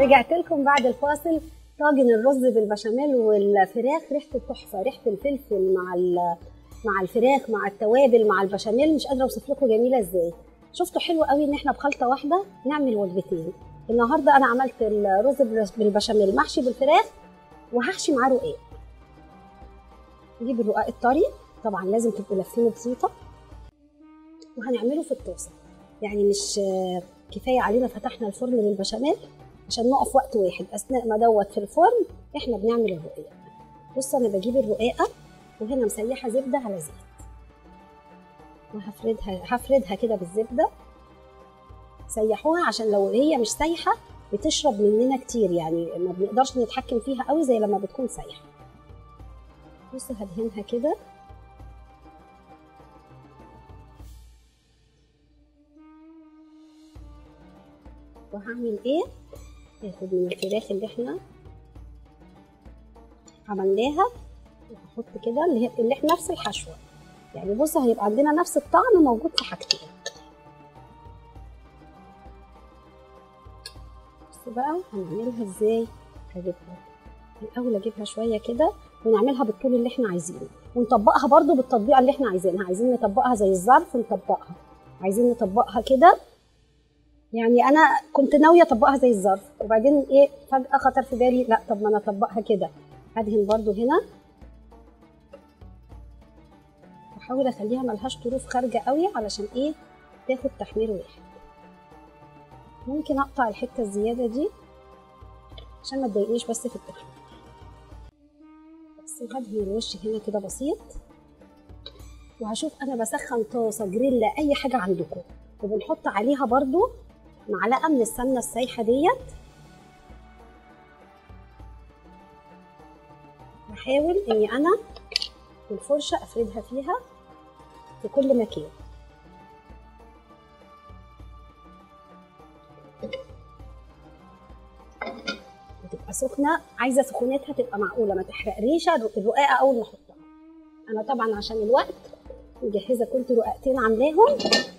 رجعت لكم بعد الفاصل طاجن الرز بالبشاميل والفراخ ريحته تحفه ريحه الفلفل مع مع الفراخ مع التوابل مع البشاميل مش قادره اوصف لكم جميله ازاي شفتوا حلو قوي ان احنا بخلطه واحده نعمل وجبتين النهارده انا عملت الرز بالبشاميل محشي بالفراخ وهحشي معاه رقاق نجيب الرقاق الطري طبعا لازم تبقوا لافينه بزيطه وهنعمله في الطاسه يعني مش كفايه علينا فتحنا الفرن للبشاميل عشان نقف وقت واحد اثناء ما دوت في الفرن احنا بنعمل الرقاق بص انا بجيب الرقاقه وهنا مسيحه زبده على زيت وهفردها هفردها كده بالزبده سيحوها عشان لو هي مش سايحه بتشرب مننا كتير يعني ما بنقدرش نتحكم فيها قوي زي لما بتكون سايحه بص هدهنها كده وهعمل ايه هاخد من الفراخ اللي احنا عملناها وهحط كده اللي هي اللي احنا نفس الحشوه يعني بص هيبقى عندنا نفس الطعم موجود في حاجتين بص بقى هنعملها ازاي هجيبها الاول اجيبها شويه كده ونعملها بالطول اللي احنا عايزينه ونطبقها برده بالتطبيقه اللي احنا عايزينها عايزين نطبقها زي الظرف نطبقها عايزين نطبقها كده يعني انا كنت ناويه اطبقها زي الظرف وبعدين ايه فجاه خطر في بالي لا طب ما انا اطبقها كده هدهن برده هنا واحاول اخليها ملهاش طروف خارجه قوي علشان ايه تاخد تحمير واحد ممكن اقطع الحته الزياده دي عشان ما تضايقنيش بس في التحمير بس هدهن الوش هنا كده بسيط وهشوف انا بسخن طاسه جريلا اي حاجه عندكم وبنحط عليها برضو معلقه من السمنه السايحه ديت بحاول اني انا بالفرشه افردها فيها في كل مكان بتبقى سخنه عايزه سخونتها تبقى معقوله ما تحرقليش الرقاقه اول ما احطها انا طبعا عشان الوقت مجهزه كنت رقاقتين عاملاهم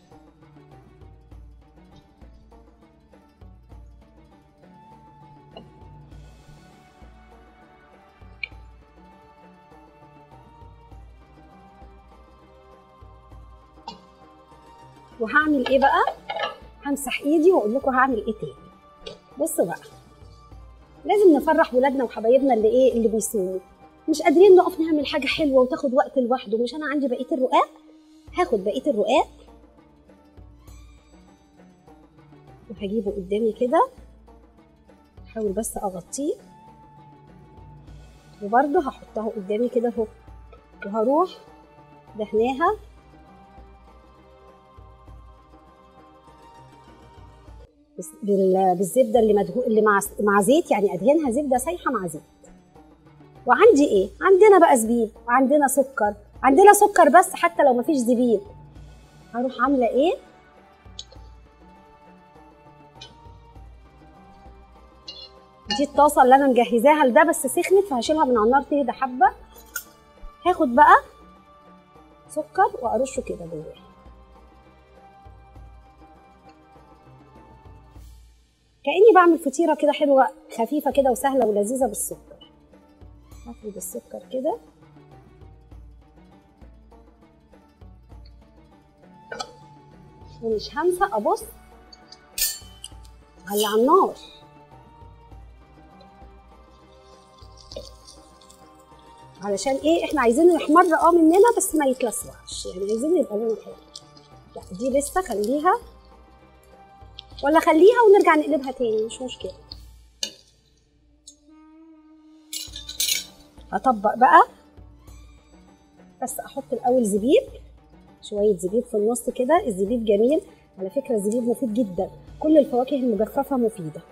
وهعمل ايه بقى همسح ايدي واقول لكم هعمل ايه تاني بصوا بقى لازم نفرح ولادنا وحبايبنا اللي ايه اللي بيصوموا مش قادرين نقف نعمل حاجه حلوه وتاخد وقت لوحده مش انا عندي بقيه الرقاق هاخد بقيه الرقاق وهجيبه قدامي كده احاول بس اغطيه وبرده هحطها قدامي كده اهو وهروح دهناها بالزبده اللي مدهو اللي مع مع زيت يعني ادهنها زبده سايحه مع زيت وعندي ايه عندنا بقى زبيب وعندنا سكر عندنا سكر بس حتى لو مفيش زبيب هروح عامله ايه دي الطاسه اللي انا مجهزاها لده بس سخنت فهشيلها من على النار تهدى حبه هاخد بقى سكر وارشه كده جواها كاني بعمل فطيره كده حلوه خفيفه كده وسهله ولذيذه بالسكر هفرد السكر كده ومش هنسى ابص على على النار علشان ايه احنا عايزينه يحمر اه مننا بس ما يتلسعش يعني عايزينه يبقى لونه حلو لا دي لسه خليها ولا خليها ونرجع نقلبها تاني مش مشكله هطبق بقى بس احط الاول زبيب شويه زبيب في النص كده الزبيب جميل على فكره الزبيب مفيد جدا كل الفواكه المجففه مفيده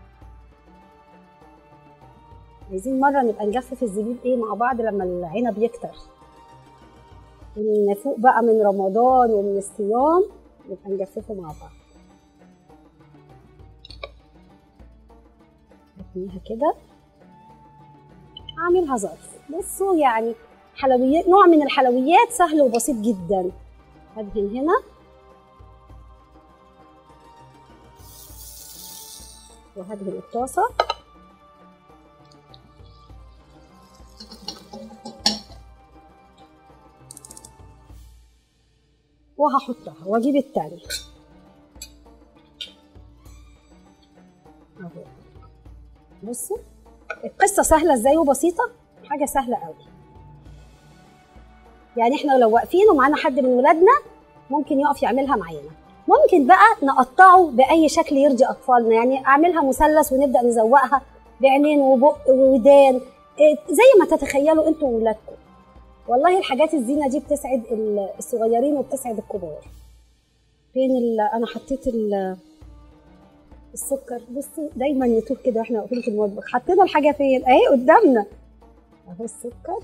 عايزين مره نبقى نجفف الزبيب ايه مع بعض لما العنب يكتر ونفوق بقى من رمضان ومن الصيام نبقى نجففه مع بعض هتنيها كده اعملها ظرف بصوا يعني حلويات نوع من الحلويات سهل وبسيط جدا هدهن هنا وهدهن الطاسه وهحطها واجيب التاني اهو بصوا القصه سهله ازاي وبسيطه حاجه سهله قوي يعني احنا لو واقفين ومعانا حد من ولادنا ممكن يقف يعملها معانا ممكن بقى نقطعه باي شكل يرضي اطفالنا يعني اعملها مثلث ونبدا نزوقها بعينين وبق وودان إيه، زي ما تتخيلوا انتوا وولادكم والله الحاجات الزينه دي بتسعد ال- الصغيرين وبتسعد الكبار فين ال- انا حطيت ال- السكر بصوا دايما نتوه كده واحنا واقفين في المطبخ حطينا الحاجه فين اهي قدامنا اهو السكر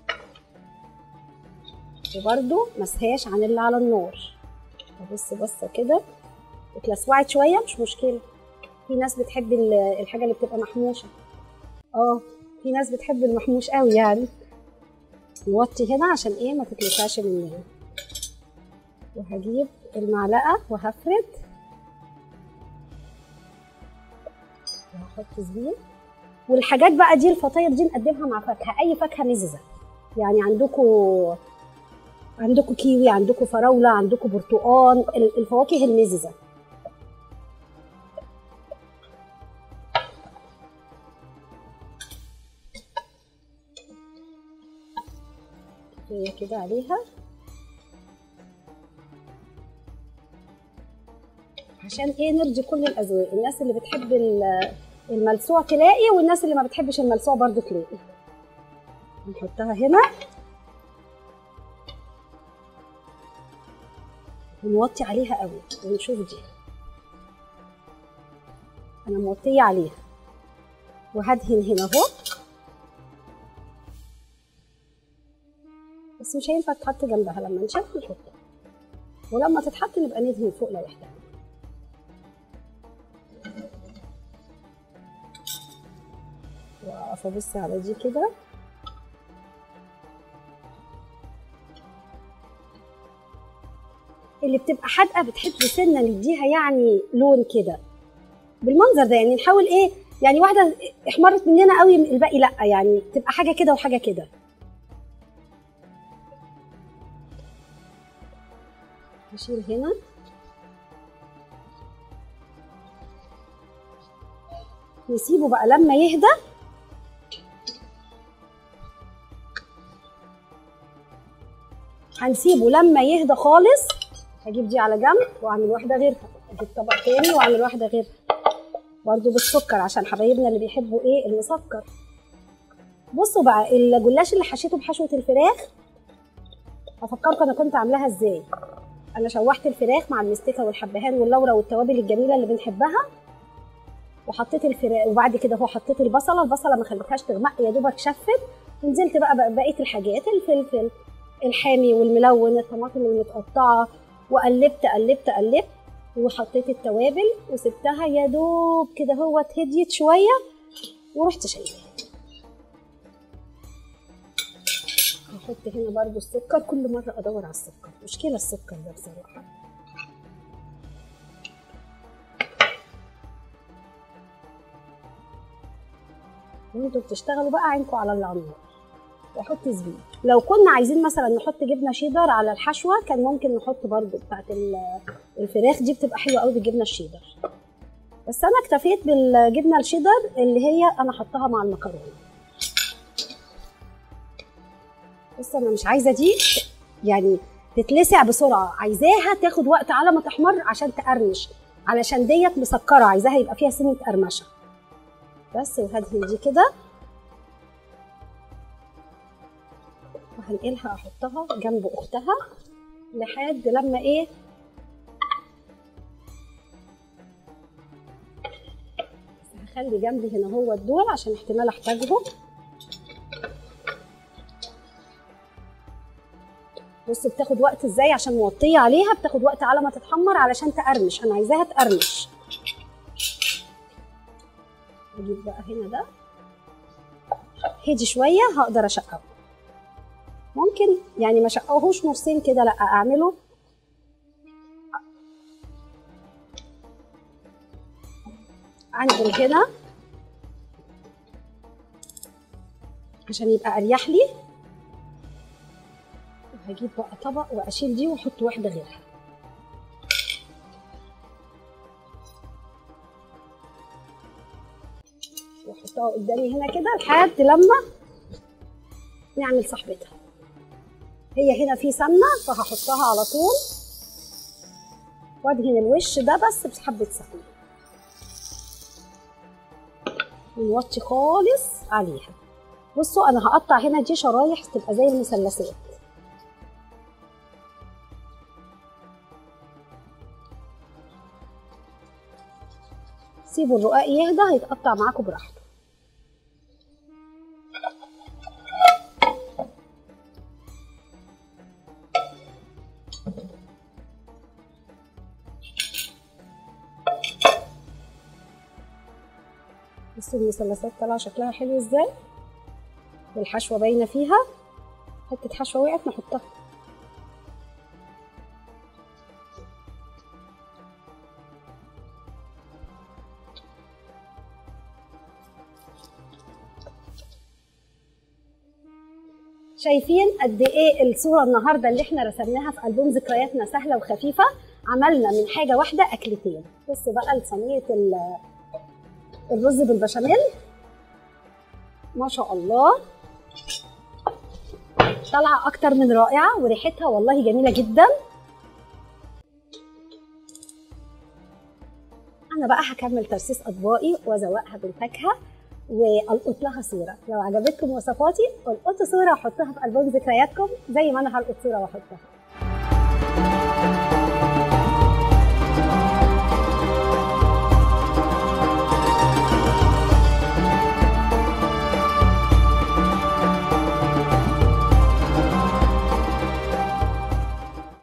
وبرده مسهاش عن اللي على النار بص بصه كده اتلسوعت شويه مش مشكله في ناس بتحب ال- الحاجه اللي بتبقى محموشه اه في ناس بتحب المحموش قوي يعني نوطي هنا عشان ايه ما تتلسعش مننا وهجيب المعلقه وهفرد وهحط زبيب والحاجات بقى دي الفطاير دي نقدمها مع فاكهه اي فاكهه مززه يعني عندكم عندكم كيوي عندكم فراوله عندكم برتقال ال- الفواكه المززه هي كده عليها عشان ايه نرضي كل الاذواق الناس اللي بتحب ال- الملسوع تلاقي والناس اللي ما بتحبش الملسوع برضو تلاقي نحطها هنا ونوطي عليها قوي ونشوف دي انا موطيه عليها وهدهن هنا اهو بس مش هينفع تتحط جنبها لما نشوف نحطها ولما تتحط نبقى ندهن فوق لو احتاجنا واقف ابص على دي كده اللي بتبقى حادقه بتحب سنه نديها يعني لون كده بالمنظر ده يعني نحاول ايه يعني واحده احمرت مننا قوي الباقي لا يعني تبقى حاجه كده وحاجه كده هشيل هنا نسيبه بقى لما يهدى هنسيبه لما يهدى خالص هجيب دي على جنب واعمل واحده غيرها اجيب طبق تاني واعمل واحده غيرها برضو بالسكر عشان حبايبنا اللي بيحبوا ايه المسكر بصوا بقى الجلاش اللي حشيته بحشوه الفراخ هفكركم انا كنت عاملاها ازاي انا شوحت الفراخ مع المستكه والحبهان واللورا والتوابل الجميله اللي بنحبها وحطيت الفراخ وبعد كده هو حطيت البصله البصله ما خليتهاش تغمق يا دوبك شفت ونزلت بقى بق- بقيه الحاجات الفلفل الحامي والملون الطماطم المتقطعه وقلبت قلبت قلبت وحطيت التوابل وسبتها يا دوب كده هو هديت شويه ورحت شايلاها هحط هنا برضو السكر كل مره ادور على السكر مشكله السكر ده بصراحه وانتوا بتشتغلوا بقى عينكم على اللي على النار واحط زبيب لو كنا عايزين مثلا نحط جبنه شيدر على الحشوه كان ممكن نحط برضو بتاعت ال- الفراخ دي بتبقى حلوه قوي بالجبنه الشيدر بس انا اكتفيت بالجبنه الشيدر اللي هي انا حطها مع المكرونه بص انا مش عايزه دي يعني تتلسع بسرعه عايزاها تاخد وقت على ما تحمر عشان تقرمش علشان ديت مسكره عايزاها يبقى فيها سنه قرمشه بس وهدهن دي كده وهنقلها احطها جنب اختها لحد لما ايه بس هخلي جنبي هنا هو الدول عشان احتمال احتاجهم بص بتاخد وقت ازاي عشان موطيه عليها بتاخد وقت على ما تتحمر علشان تقرمش انا عايزاها تقرمش اجيب بقى هنا ده هدي شويه هقدر اشقه ممكن يعني ما شقهوش نصين كده لا اعمله انزل هنا عشان يبقى اريح لي هجيب بقى طبق واشيل دي واحط واحده غيرها واحطها قدامي هنا كده لحد لما نعمل صاحبتها هي هنا في سمنه فهحطها على طول وادهن الوش ده بس بحبه سمنه ونوطي خالص عليها بصوا انا هقطع هنا دي شرايح تبقى زي المثلثات سيبوا الرقاق يهدى هيتقطع معاكم براحته بصوا المثلثات طالعه شكلها حلو ازاي والحشوه باينه فيها حته حشوه وقعت نحطها شايفين قد ايه الصوره النهارده اللي احنا رسمناها في البوم ذكرياتنا سهله وخفيفه عملنا من حاجه واحده اكلتين بصوا بقى لصينيه الرز بالبشاميل ما شاء الله طالعه اكتر من رائعه وريحتها والله جميله جدا انا بقى هكمل ترصيص اطباقي وازوقها بالفاكهه والقط لها صوره لو عجبتكم وصفاتي القطوا صوره وحطوها في البوم ذكرياتكم زي ما انا هلقط صوره واحطها